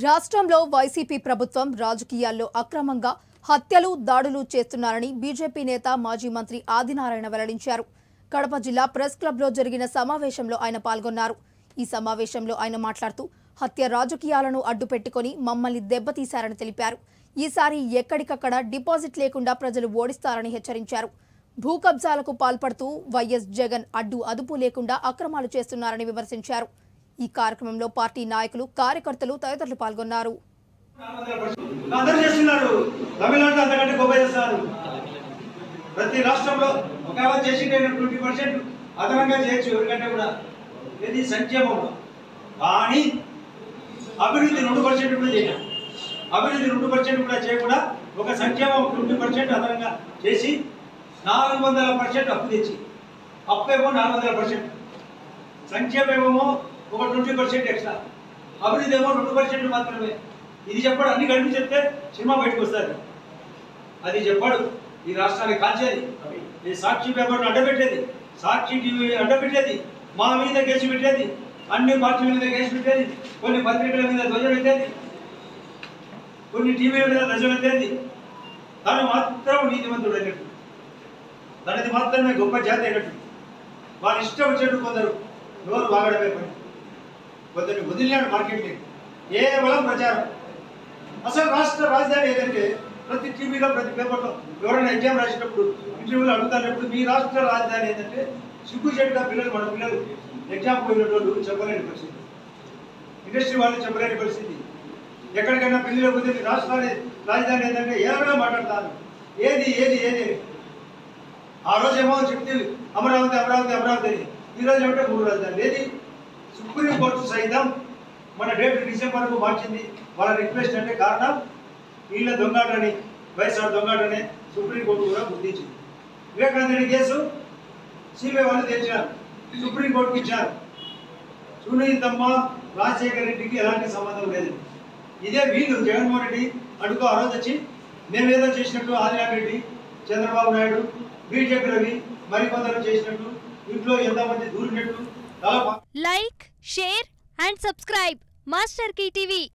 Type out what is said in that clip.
రాష్ట్రంలో వైసీపీ ప్రభుత్వం రాజకీయాల్లో అక్రమంగా హత్యలు దాడులు చేస్తున్నారని బీజేపీ నేత మాజీ మంత్రి ఆదినారాయణ వెల్లడించారు కడప జిల్లా ప్రెస్ క్లబ్లో జరిగిన సమావేశంలో ఆయన పాల్గొన్నారు ఈ సమావేశంలో ఆయన మాట్లాడుతూ హత్య రాజకీయాలను అడ్డుపెట్టుకొని మమ్మల్ని దెబ్బతీశారని తెలిపారు ఈసారి ఎక్కడికక్కడ డిపాజిట్ లేకుండా ప్రజలు ఓడిస్తారని హెచ్చరించారు భూ కబ్జాలకు పాల్పడుతూ వైఎస్ జగన్ అడ్డు అదుపు లేకుండా అక్రమాలు చేస్తున్నారని విమర్శించారు ఈ కార్యక్రమంలో పార్టీ నాయకులు కార్యకర్తలు తదితరులు పాల్గొన్నారు అందరూ చేస్తున్నారు తమిళనాడు అంతకంటే గొప్ప చేస్తున్నారు ప్రతి రాష్ట్రంలో ఒకవేళ చేసి ట్వంటీ పర్సెంట్ అదనంగా చేయొచ్చు ఎవరికంటే కూడా ఇది సంక్షేమం కానీ అభివృద్ధి రెండు పర్సెంట్ కూడా చేయాలి అభివృద్ధి రెండు పర్సెంట్ కూడా చేయకుండా ఒక సంక్షేమం ట్వంటీ పర్సెంట్ అదనంగా చేసి నాలుగు వందల పర్సెంట్ అప్పు తెచ్చి అప్పు ఏమో నాలుగు వందల పర్సెంట్ సంక్షేమమేమో ఒక ట్వంటీ పర్సెంట్ ఎక్స్ట్రా అభివృద్ధి ఏమో రెండు పర్సెంట్ మాత్రమే ఇది చెప్పాడు అన్ని కలిపి చెప్తే సినిమా బయటకు వస్తుంది అది చెప్పాడు ఈ రాష్ట్రానికి కాల్చేది ఈ సాక్షి పేపర్ను అడ్డపెట్టేది సాక్షి టీవీ అడ్డపెట్టేది మా మీద కేసు పెట్టేది అన్ని పార్టీల మీద కేసు పెట్టేది కొన్ని పత్రికల మీద ధ్వజం పెట్టేది కొన్ని టీవీల మీద ధ్వజం పెట్టేది తను మాత్రం నీతిమంతుడు అయినట్టు తనది మాత్రమే గొప్ప జాతి అయినట్టు వాళ్ళు ఇష్టం వచ్చినట్టు కొందరు నోరు వాగడమే పని కొందరిని వదిలినాడు మార్కెట్ని కేవలం ప్రచారం అసలు రాష్ట్ర రాజధాని ఏదంటే ప్రతి టీవీలో ప్రతి పేపర్లో ఎవరైనా ఎగ్జామ్ రాసేటప్పుడు ఇంటర్వ్యూలో అడుగుతున్నప్పుడు మీ రాష్ట్ర రాజధాని ఏంటంటే సిగ్గు చెట్టుగా పిల్లలు మన పిల్లలు ఎగ్జామ్ పోయినటువంటి చెప్పలేని పరిస్థితి ఇండస్ట్రీ వాళ్ళు చెప్పలేని పరిస్థితి ఎక్కడికైనా పెళ్లిలో పోతే మీ రాష్ట్రాన్ని రాజధాని ఏంటంటే ఏమైనా మాట్లాడతాను ఏది ఏది ఏది అని. ఆ రోజేమో చెప్తే అమరావతి అమరావతి అమరావతి అని ఈ రోజు ఏమంటే మూడు రాజధానులు ఏది సుప్రీం కోర్టు సైతం మన డేట్ డిసెంబర్కు మార్చింది వాళ్ళ రిక్వెస్ట్ అంటే కారణం వీళ్ళ దొంగాటని వైఎస్ఆర్ దొంగాటని సుప్రీంకోర్టు కూడా గుర్తించింది వివేకానంద రెడ్డి కేసు సిబిఐ వాళ్ళు తెచ్చారు సుప్రీంకోర్టుకి ఇచ్చారు సునీతమ్మ రాజశేఖర రెడ్డికి ఎలాంటి సంబంధం లేదు ఇదే వీళ్ళు జగన్మోహన్ రెడ్డి అడుగు ఆ రోజు వచ్చి మేము ఏదో చేసినట్టు ఆదినాథ్ రెడ్డి చంద్రబాబు నాయుడు బీజేపీ రవి మరికొందరు చేసినట్టు ఇంట్లో ఎంతమంది దూరినట్టు చాలా బా- like share and subscribe Master TV